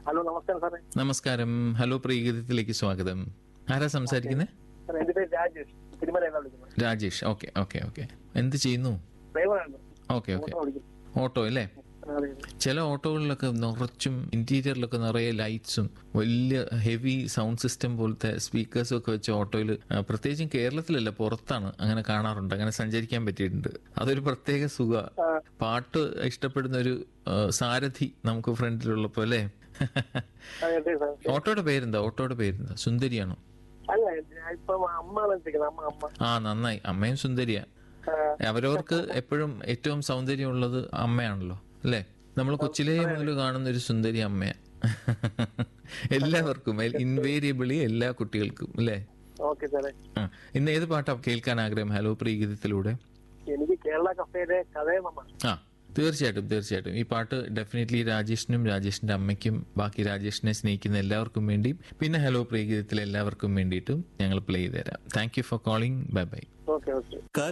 Hello നമസ്കാരം സാറേ നമസ്കാരം ഹലോ പ്രീഗീതത്തിലേക്ക് സ്വാഗതം ആരാ സംസാരിക്കുന്നത് സാർ എന്റെ പേര് രാജേഷ് തിരുമല എന്നാ വിളിക്കുന്നത് രാജേഷ് ഓക്കെ ഓക്കെ ഓക്കെ എന്ത് ചെയ്യുന്നു ഡ്രൈവറാണ് ഓക്കെ ഓക്കെ ഓട്ടോ ഓടിക്കും ഓട്ടോ അല്ലേ അതെ അതെ. ചില ഓട്ടോകളിലൊക്കെ നിറച്ചും ഇന്റീരിയറിലൊക്കെ നിറയെ ലൈറ്റ്സും വലിയ ഹെവി സൗണ്ട് സിസ്റ്റം പോലത്തെ സ്പീക്കേഴ്സും ഒക്കെ വെച്ച ഓട്ടോയിൽ പ്രത്യേകിച്ചും കേരളത്തിലല്ല പുറത്താണ് അങ്ങനെ കാണാറുണ്ട് അങ്ങനെ സഞ്ചരിക്കാൻ പറ്റിയിട്ടുണ്ട് അതൊരു പ്രത്യേക സുഖ ആ, പാട്ട് ഇഷ്ടപ്പെടുന്ന ഒരു ആ, സാരഥി നമുക്ക് ഫ്രണ്ടിലുള്ളപ്പോ അല്ലേ അതെ, അതെ സാർ ഓട്ടോയുടെ പേരെന്താ ഓട്ടോയുടെ പേരെന്താ സുന്ദരിയാണോ അല്ല ഞാൻ ഇപ്പം അമ്മ വിളിച്ചിരിക്കുന്നത് അമ്മ അമ്മ ആ നന്നായി അമ്മയും സുന്ദരിയാ ആ, അവരവർക്ക് എപ്പോഴും ഏറ്റവും സൗന്ദര്യമുള്ളത് അമ്മയാണല്ലോ അല്ലേ നമ്മൾ കൊച്ചിലേ മുതൽ കാണുന്ന ഒരു സുന്ദരി അമ്മയാ എല്ലാവർക്കും ഇൻവേരിയബിളി എല്ലാ കുട്ടികൾക്കും അല്ലേ ഓക്കെ സാറേ ആ ഇന്ന് ഏത് പാട്ടാ കേൾക്കാൻ ആഗ്രഹം ഹലോ പ്രീഗീതത്തിലൂടെ എനിക്ക് കേരള കഫേയുടെ കഥയമ്മ ആ തീർച്ചയായിട്ടും തീർച്ചയായിട്ടും ഈ പാട്ട് ഡെഫിനറ്റ്ലി രാജേഷിനും രാജേഷിന്റെ അമ്മയ്ക്കും ബാക്കി രാജേഷിനെ സ്നേഹിക്കുന്ന എല്ലാവർക്കും വേണ്ടിയും പിന്നെ ഹലോ പ്രീഗീതത്തിലെ എല്ലാവർക്കും വേണ്ടിയിട്ടും ഞങ്ങൾ പ്ലേ ചെയ്ത് തരാം thank you for calling bye bye okay okay